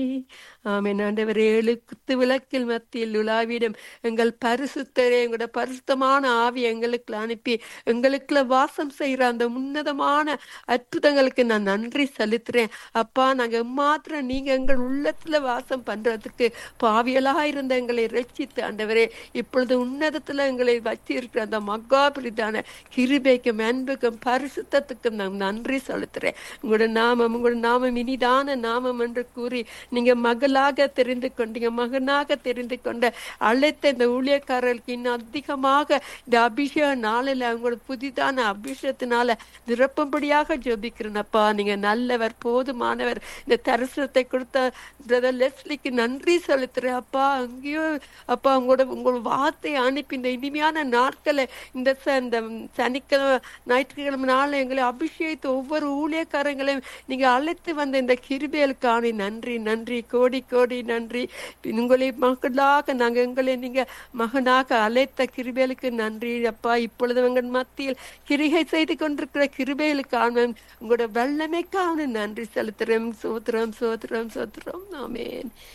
ஆமென் ஆண்டவரே ஏழு குத்து விளக்கில் மத்தியில் உலாவிடும் எங்கள் பரிசுத்தரே எங்களோட பரிசுத்தமான ஆவி எங்களுக்கு அனுப்பி எங்களுக்குள்ள வாசம் செய்கிற அந்த உன்னதமான அற்புதங்களுக்கு நான் நன்றி செலுத்துறேன் அப்பா நாங்க மாத்திரம் நீங்க எங்கள் உள்ளத்துல வாசம் பண்றதுக்கு பாவியலா இருந்த எங்களை ரட்சித்து ஆண்டவரே இப்பொழுது உன்னதத்துல எங்களை வச்சு இருக்கிற அந்த மகாபிரிதான கிருபைக்கும் அன்புக்கும் பரிசுத்தத்துக்கும் நான் நன்றி செலுத்துறேன் உங்களோட நாமம் உங்களோட நாமம் இனிதான நாமம் என்று கூறி நீங்க மகளாக தெரிந்து கொண்டீங்க மகனாக தெரிந்து கொண்ட அழைத்த இந்த ஊழியக்காரர்களுக்கு இன்னும் அதிகமாக இந்த அபிஷேக நாளில் அவங்களோட புதிதான அபிஷேகத்தினால நிரப்பும்படியாக ஜெபிக்கிறேனப்பா நீங்க நல்லவர் போதுமானவர் இந்த தரிசனத்தை கொடுத்த பிரதர் லெஸ்லிக்கு நன்றி செலுத்துறேன் அப்பா அங்கேயோ அப்பா உங்களோட உங்களோட வார்த்தையை அனுப்பி இந்த இனிமையான நாட்களை இந்த ச- இந்த சனிக்கிழமை ஞாயிற்றுக்கிழமை நாள் எங்களை அபிஷேகித்து ஒவ்வொரு ஊழியக்காரங்களையும் நீங்க அழைத்து வந்த இந்த கிருபைகளுக்கான நன்றி நன்றி கோடி கோடி நன்றி உங்களை மக்களாக நாங்க எங்களை நீங்க மகனாக அழைத்த கிருபைகளுக்கு நன்றி அப்பா இப்பொழுது எங்கள் மத்தியில் கிரிகை செய்து கொண்டிருக்கிற கிருபைகளுக்கான உங்களோட வல்லமைக்கான நன்றி செலுத்துறோம் சோத்திரம் சோத்திரம் சோத்திரம் ஆமென்